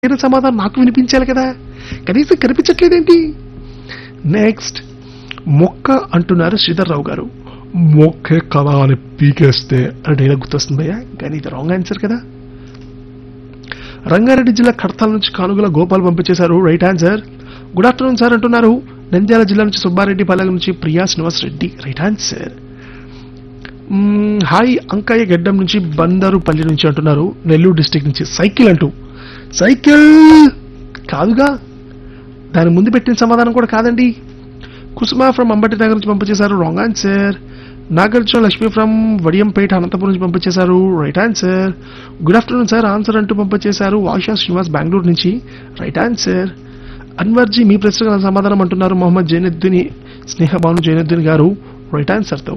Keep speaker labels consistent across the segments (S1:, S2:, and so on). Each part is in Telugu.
S1: సరైన సమాధానం నాకు వినిపించాలి కదా కనీసం కనిపించట్లేదేంటి నెక్స్ట్ మొక్క అంటున్నారు శ్రీధర్రావు గారు మొక్కే కదా అని పీకేస్తే అంటే ఇలా గుర్తొస్తుంది భయ్యా కానీ ఇది రాంగ్ ఆన్సర్ కదా రంగారెడ్డి జిల్లా కడతాల నుంచి కానుగల గోపాల్ పంపించేశారు right answer good afternoon sir అంటున్నారు నంద్యాల జిల్లా నుంచి సుబ్బారెడ్డి పల్లెల నుంచి ప్రియా శ్రీనివాస్ రెడ్డి రైట్ ఆన్సర్ మ్మ్, హాయ్ అంకయ్య గడ్డం నుంచి బందరుపల్లి నుంచి అంటున్నారు నెల్లూరు డిస్టిక్ నుంచి సైకిల్ అంటూ సైకిల్ కాదుగా దాని ముందు పెట్టిన సమాధానం కూడా కాదండి కుసుమ ఫ్రమ్ అంబటి నగర్ నుంచి పంపించేశారు wrong answer Nagarjuna Lakshmi from Vadiyampeta Anantapur నుంచి పంపించేశారు right answer good afternoon sir answer అంటూ పంపించేశారు వాషా శ్రీనివాస్ బెంగళూరు నుంచి రైట్ ఆన్సర్ అన్వర్జీ మీ ప్రశ్నకు నా సమాధానం అంటున్నారు మొహమ్మద్ జైనుద్దీన్ స్నేహబాను జైనుద్దీన్ గారు రైట్ ఆన్సర్తో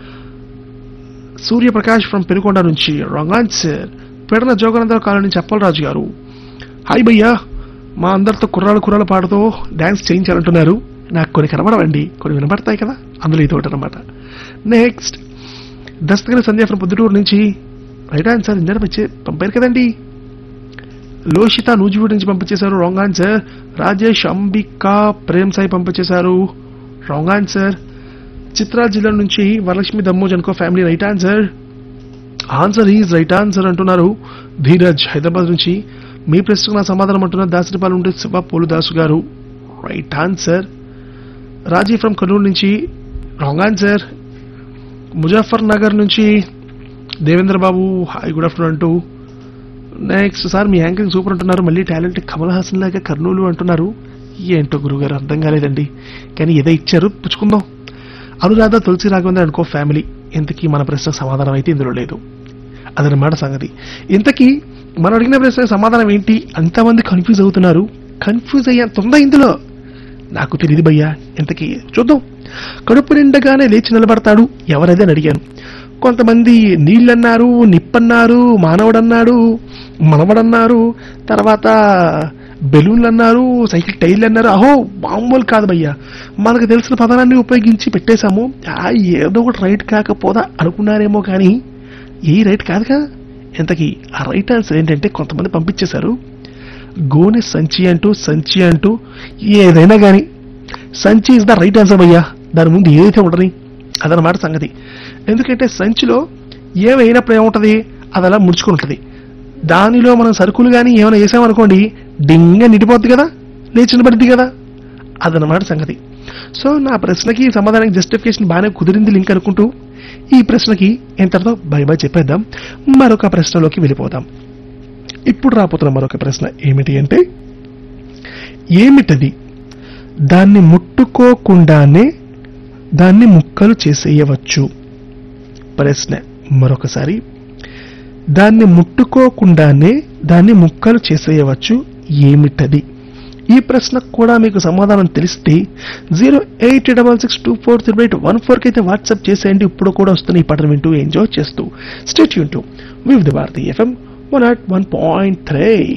S1: సూర్యప్రకాష్ ఫ్రమ్ పెనుకొండ నుంచి wrong answer Pedana Joganandarao colony నుంచి అప్పలరాజు గారు హాయ్ భయ్యా మా అందరితో కుర్రాలు కుర్రాలు పాడుతూ డ్యాన్స్ చేయించాలంటున్నారు నాకు కొన్ని కనబడవండి కొన్ని వినపడతాయి కదా అందులో ఇది ఒకటి అనమాట నెక్స్ట్ దస్తగిరి సంధ్య ఫ్రమ్ పొద్దుటూరు నుంచి రైట్ ఆన్సర్ ఇందరం వచ్చే పంపారు కదండి లోషిత నూజివీడు నుంచి పంపించేశారు రాంగ్ ఆన్సర్ రాజేష్ అంబిక ప్రేమ్ సాయి పంపించేశారు రాంగ్ ఆన్సర్ చిత్రా జిల్లా నుంచి వరలక్ష్మి దమ్మోజ్ అనుకో family right answer answer is right answer అంటున్నారు ధీరజ్ హైదరాబాద్ నుంచి మీ ప్రశ్నకు నా సమాధానం అంటున్నారు దాసరిపాలెం నుండి Siva Poludasu garu right answer Raji from Kurnool నుంచి రాంగ్ ఆన్సర్ ముజాఫర్ నగర్ నుంచి Devendra Babu hi good afternoon అంటూ నెక్స్ట్ సార్ మీ యాంకరింగ్ సూపర్ అంటున్నారు మళ్ళీ టాలెంట్ కమల్ హాసన్ లాగా కర్నూలు అంటున్నారు ఏంటో గురుగారు అర్థం కాలేదండి కానీ ఏదో ఇచ్చారు పుచ్చుకుందాం అనురాధ తులసి రాఘవేంద్ర అనుకో ఫ్యామిలీ ఇంతకీ మన ప్రశ్న సమాధానం అయితే ఇందులో లేదు అదనమాట సంగతి ఇంతకీ మనం అడిగిన ప్రశ్న సమాధానం ఏంటి అంతమంది కన్ఫ్యూజ్ అవుతున్నారు కన్ఫ్యూజ్ అయ్యా తొంద ఇందులో నాకు తెలియదు భయ్యా ఇంతకీ చూద్దాం కడుపు నిండగానే లేచి నిలబడతాడు ఎవరదే అని అడిగాను కొంతమంది నీళ్ళన్నారు నిప్పన్నారు మానవుడన్నాడు మనవడన్నారు తర్వాత బెలూన్లు అన్నారు సైకిల్ టైర్లు అన్నారు అహో మామూలు కాదు భయ్యా మనకు తెలిసిన పదాలన్నీ ఉపయోగించి పెట్టేశాము ఆ, ఏదో ఒకటి రైట్ కాకపోదా అనుకున్నారేమో కానీ ఏ రైట్ కాదు కదా ఇంతకీ ఆ రైట్ ఆన్సర్ ఏంటంటే కొంతమంది పంపించేశారు గోనె సంచి అంటూ సంచి అంటూ ఏదైనా కానీ సంచి ఇస్ ద రైట్ ఆన్సర్ భయ్యా దాని ముందు ఏదైతే ఉండని అదనమాట సంగతి ఎందుకంటే సంచిలో ఏమైనప్పుడు ఏముంటది అది అలా ముడుచుకుని ఉంటుంది దానిలో మనం సరుకులు కానీ ఏమైనా వేసామనుకోండి డింగ నిండిపోద్ది కదా లేచి నిలబడిద్ది కదా అదనమాట సంగతి సో నా ప్రశ్నకి సమాధానానికి జస్టిఫికేషన్ బాగానే కుదిరింది లింక్ అనుకుంటూ ఈ ప్రశ్నకి ఇంతటితో బై బై చెప్పేద్దాం మరొక ప్రశ్నలోకి వెళ్ళిపోదాం ఇప్పుడు రాబోతున్న మరొక ప్రశ్న ఏమిటి అంటే ఏమిటది దాన్ని ముట్టుకోకుండానే దాన్ని ముక్కలు చేసేయవచ్చు ప్రశ్న మరొకసారి దాన్ని ముట్టుకోకుండానే దాన్ని ముక్కలు చేసేయవచ్చు ఏమిటది ఈ ప్రశ్నకు కూడా మీకు సమాధానం తెలిస్తే zero eight double six two four three eight one ఫోర్కి అయితే వాట్సాప్ చేసేయండి ఇప్పుడు కూడా వస్తున్న ఈ పాటను వింటూ ఎంజాయ్ చేస్తూ స్టేట్ యూన్ to Vividh Bharati FM one nought one point three